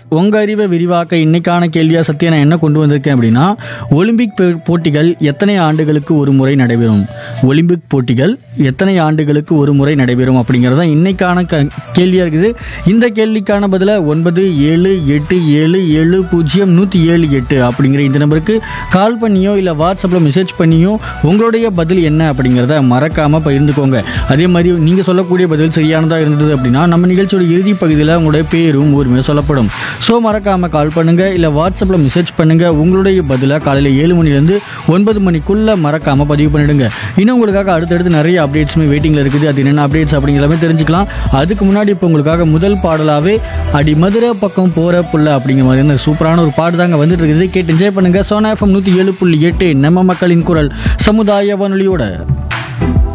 உங்கள் அறிவை விரிவாக்க இன்னைக்கான கேள்வியாக சத்யா நான் என்ன கொண்டு வந்திருக்கேன் அப்படின்னா ஒலிம்பிக் போ- போட்டிகள் எத்தனை ஆண்டுகளுக்கு ஒரு முறை நடைபெறும் ஒலிம்பிக் போட்டிகள் எத்தனை ஆண்டுகளுக்கு ஒரு முறை நடைபெறும் அப்படிங்கிறது தான் இன்னைக்கான க கேள்வியாக இருக்குது இந்த கேள்விக்கான பதிலை ஒன்பது ஏழு எட்டு ஏழு ஏழு பூஜ்ஜியம் நூற்றி ஏழு எட்டு அப்படிங்கிற இந்த நம்பருக்கு கால் பண்ணியோ இல்லை வாட்ஸ்அப்பில் மெசேஜ் பண்ணியோ உங்களுடைய பதில் என்ன அப்படிங்கிறத மறக்காமல் பகிர்ந்துக்கோங்க அதே மாதிரி நீங்கள் சொல்லக்கூடிய பதில் சரியானதாக இருந்தது அப்படின்னா நம்ம நிகழ்ச்சியோட இறுதி பகுதியில் உங்களுடைய பேரும் ஊருமே சொல்லப்படும் ஸோ மறக்காமல் கால் பண்ணுங்கள் இல்லை வாட்ஸ்அப்பில் மெசேஜ் பண்ணுங்கள் உங்களுடைய பதிலை காலையில் ஏழு மணிலேருந்து ஒன்பது மணிக்குள்ளே மறக்காமல் பதிவு பண்ணிடுங்க இன்னும் உங்களுக்காக அடுத்தடுத்து நிறைய அப்டேட்ஸுமே வெயிட்டிங்கில் இருக்குது அது என்னென்ன அப்டேட்ஸ் அப்படிங்கிறமே தெரிஞ்சுக்கலாம் அதுக்கு முன்னாடி இப்போ உங்களுக்காக முதல் பாடலாகவே அடி மதுரை பக்கம் போகிற புள்ள அப்படிங்கிற மாதிரி இந்த சூப்பரான ஒரு பாடு தாங்க வந்துட்டு இருக்குது கேட்டு என்ஜாய் பண்ணுங்கள் சோனா எஃப்எம் நூற்றி ஏழு புள்ளி எட்டு நம்ம மக்களின் குரல் சமுதாய வானொலியோட